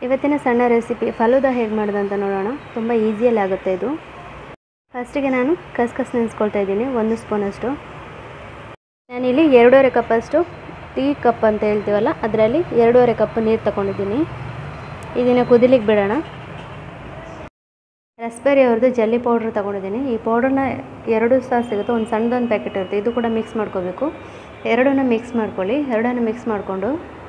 ಇವತ್ತಿನ ಸಣ್ಣ ರೆಸಿಪಿ ಫಲೂದ ಹೇಗೆ ಮಾಡೋದು ಅಂತ ನೋಡೋಣ ತುಂಬ ಈಸಿಯಲ್ಲಿ ಆಗುತ್ತೆ ಇದು ಫಸ್ಟಿಗೆ ನಾನು ಕಸ್ಕಸ್ ನೆನೆಸ್ಕೊಳ್ತಾ ಇದ್ದೀನಿ ಒಂದು ಸ್ಪೂನಷ್ಟು ನಾನಿಲ್ಲಿ ಎರಡೂವರೆ ಕಪ್ಪಷ್ಟು ಟೀ ಕಪ್ ಅಂತ ಹೇಳ್ತೀವಲ್ಲ ಅದರಲ್ಲಿ ಎರಡೂವರೆ ಕಪ್ ನೀರು ತಗೊಂಡಿದ್ದೀನಿ ಇದನ್ನು ಕುದಿಲಿಕ್ಕೆ ಬಿಡೋಣ ರಸ್ಬೆರಿ ಅವ್ರದ್ದು ಜಲ್ಲಿ ಪೌಡ್ರ್ ತೊಗೊಂಡಿದ್ದೀನಿ ಈ ಪೌಡ್ರನ್ನ ಎರಡು ಸಹ ಸಿಗುತ್ತೆ ಒಂದು ಸಣ್ಣದೊಂದು ಪ್ಯಾಕೆಟ್ ಇರುತ್ತೆ ಇದು ಕೂಡ ಮಿಕ್ಸ್ ಮಾಡ್ಕೋಬೇಕು ಎರಡನ್ನ ಮಿಕ್ಸ್ ಮಾಡ್ಕೊಳ್ಳಿ ಎರಡನ್ನು ಮಿಕ್ಸ್ ಮಾಡಿಕೊಂಡು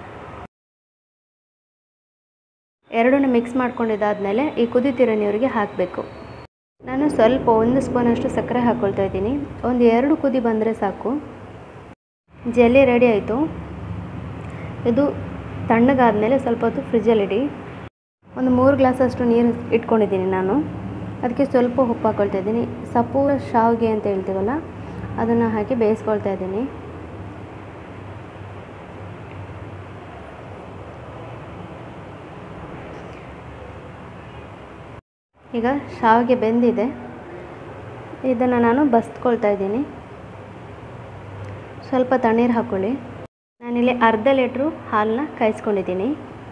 ಎರಡನ್ನು ಮಿಕ್ಸ್ ಮಾಡ್ಕೊಂಡಿದ್ದಾದಮೇಲೆ ಈ ಕುದಿತಿರೋ ನೀರಿಗೆ ಹಾಕಬೇಕು ನಾನು ಸ್ವಲ್ಪ ಒಂದು ಸ್ಪೂನಷ್ಟು ಸಕ್ಕರೆ ಹಾಕ್ಕೊಳ್ತಾ ಇದ್ದೀನಿ ಒಂದು ಎರಡು ಕುದಿ ಬಂದರೆ ಸಾಕು ಜೆಲ್ಲಿ ರೆಡಿ ಆಯಿತು ಇದು ತಣ್ಣಗಾದಮೇಲೆ ಸ್ವಲ್ಪ ಹೊತ್ತು ಫ್ರಿಜ್ಜಲ್ಲಿಡಿ ಒಂದು ಮೂರು ಗ್ಲಾಸಷ್ಟು ನೀರು ಇಟ್ಕೊಂಡಿದ್ದೀನಿ ನಾನು ಅದಕ್ಕೆ ಸ್ವಲ್ಪ ಉಪ್ಪು ಹಾಕ್ಕೊಳ್ತಾ ಇದ್ದೀನಿ ಸಪ್ಪು ಶಾವಿಗೆ ಅಂತ ಹೇಳ್ತೀವಲ್ಲ ಅದನ್ನು ಹಾಕಿ ಬೇಯಿಸ್ಕೊಳ್ತಾ ಇದ್ದೀನಿ ಈಗ ಶಾವಿಗೆ ಬೆಂದಿದೆ ಇದನ್ನು ನಾನು ಬಸ್ಕೊಳ್ತಾ ಇದ್ದೀನಿ ಸ್ವಲ್ಪ ತಣ್ಣೀರು ಹಾಕ್ಕೊಳ್ಳಿ ನಾನಿಲ್ಲಿ ಅರ್ಧ ಲೀಟ್ರು ಹಾಲನ್ನ ಕಾಯಿಸ್ಕೊಂಡಿದ್ದೀನಿ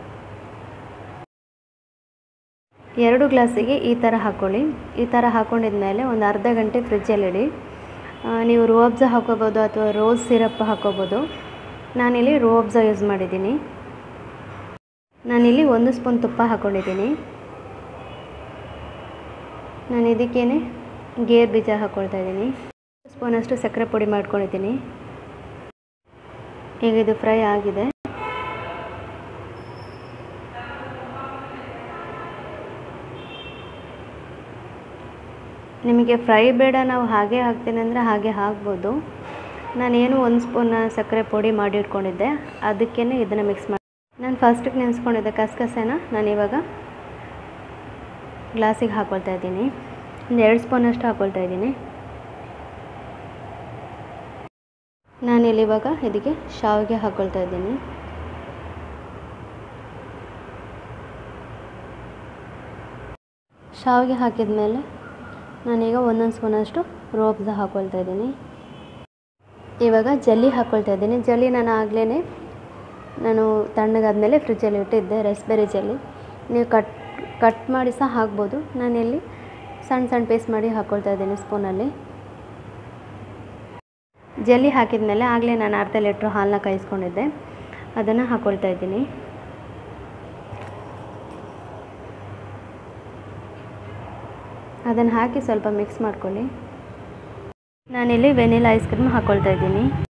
ಎರಡು ಗ್ಲಾಸಿಗೆ ಈ ಥರ ಹಾಕ್ಕೊಳ್ಳಿ ಈ ಥರ ಹಾಕ್ಕೊಂಡಿದ್ಮೇಲೆ ಒಂದು ಅರ್ಧ ಗಂಟೆ ಫ್ರಿಜ್ಜಲ್ಲಿಡಿ ನೀವು ರೋಬ್ಜ ಹಾಕೋಬೋದು ಅಥವಾ ರೋಸ್ ಸಿರಪ್ ಹಾಕೋಬೋದು ನಾನಿಲ್ಲಿ ರೋಬ್ಜ ಯೂಸ್ ಮಾಡಿದ್ದೀನಿ ನಾನಿಲ್ಲಿ ಒಂದು ಸ್ಪೂನ್ ತುಪ್ಪ ಹಾಕ್ಕೊಂಡಿದ್ದೀನಿ ನಾನು ಇದಕ್ಕೇನೆ ಗೇರ್ ಬೀಜ ಹಾಕ್ಕೊಳ್ತಾ ಇದ್ದೀನಿ ಸ್ಪೂನಷ್ಟು ಸಕ್ಕರೆ ಪುಡಿ ಮಾಡ್ಕೊಂಡಿದ್ದೀನಿ ಈಗ ಇದು ಫ್ರೈ ಆಗಿದೆ ನಿಮಗೆ ಫ್ರೈ ಬೇಡ ನಾವು ಹಾಗೆ ಹಾಕ್ತೀನಿ ಅಂದರೆ ಹಾಗೆ ಹಾಕ್ಬೋದು ನಾನೇನು ಒಂದು ಸ್ಪೂನ್ ಸಕ್ಕರೆ ಪುಡಿ ಮಾಡಿ ಇಟ್ಕೊಂಡಿದ್ದೆ ಅದಕ್ಕೇ ಇದನ್ನು ಮಿಕ್ಸ್ ಮಾಡಿ ನಾನು ಫಸ್ಟಿಗೆ ನೆನೆಸ್ಕೊಂಡಿದ್ದೆ ಕಸಕಸೆನ ನಾನು ಇವಾಗ ಗ್ಲಾಸಿಗೆ ಹಾಕ್ಕೊಳ್ತಾ ಇದ್ದೀನಿ ಒಂದು ಎರಡು ಸ್ಪೂನಷ್ಟು ಹಾಕ್ಕೊಳ್ತಾ ಇದ್ದೀನಿ ನಾನಿಲ್ಲಿ ಇವಾಗ ಇದಕ್ಕೆ ಶಾವಿಗೆ ಹಾಕ್ಕೊಳ್ತಾ ಇದ್ದೀನಿ ಶಾವಿಗೆ ಹಾಕಿದ ಮೇಲೆ ನಾನೀಗ ಒಂದೊಂದು ಸ್ಪೂನಷ್ಟು ರೋಬ್ಸ ಹಾಕ್ಕೊಳ್ತಾ ಇದ್ದೀನಿ ಇವಾಗ ಜಲ್ಲಿ ಹಾಕ್ಕೊಳ್ತಾ ಇದ್ದೀನಿ ಜಲ್ಲಿ ನಾನು ಆಗಲೇ ನಾನು ತಣ್ಣಗಾದ್ಮೇಲೆ ಫ್ರಿಜ್ಜಲ್ಲಿ ಇಟ್ಟಿದ್ದೆ ರಸ್ಬೆರಿ ಜಲ್ಲಿ ನೀವು ಕಟ್ ಕಟ್ ಮಾಡಿ ಸಹ ಹಾಕ್ಬೋದು ನಾನಿಲ್ಲಿ ಸಣ್ಣ ಸಣ್ಣ ಪೀಸ್ ಮಾಡಿ ಹಾಕ್ಕೊಳ್ತಾ ಇದ್ದೀನಿ ಸ್ಪೂನಲ್ಲಿ ಜಲ್ಲಿ ಹಾಕಿದ ಮೇಲೆ ಆಗಲೇ ನಾನು ಅರ್ಧ ಲೀಟ್ರ್ ಹಾಲನ್ನ ಕಾಯಿಸ್ಕೊಂಡಿದ್ದೆ ಅದನ್ನು ಹಾಕ್ಕೊಳ್ತಾ ಇದ್ದೀನಿ ಅದನ್ನು ಹಾಕಿ ಸ್ವಲ್ಪ ಮಿಕ್ಸ್ ಮಾಡ್ಕೊಳ್ಳಿ ನಾನಿಲ್ಲಿ ವೆನಿಲಾ ಐಸ್ ಕ್ರೀಮ್ ಹಾಕ್ಕೊಳ್ತಾ ಇದ್ದೀನಿ